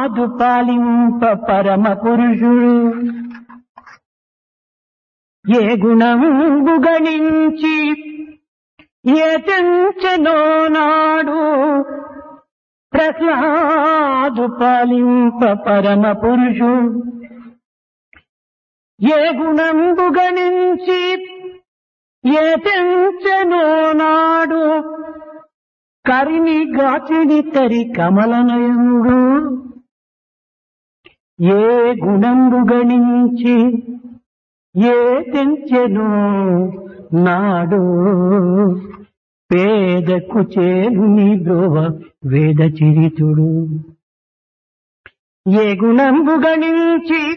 ప్రహ్లాదు పాలింప పరమ పురుషుడు ఏ గుణంబు గణించి ఏ తెంచెనో నాడు ప్రహ్లాదు పాలింప పరమ పురుషుడు ఏ గుణంబు గణించి ఏ తెంచెనో నాడు కరిని గాచిడి తరి కమలనయముడు ఏ గుణంబు గణించి ఏ తెంచెనో నాడు పేదకు చేను నీ బ్రోవ వేద చిరితుడు ఏ గుణంబు గణించి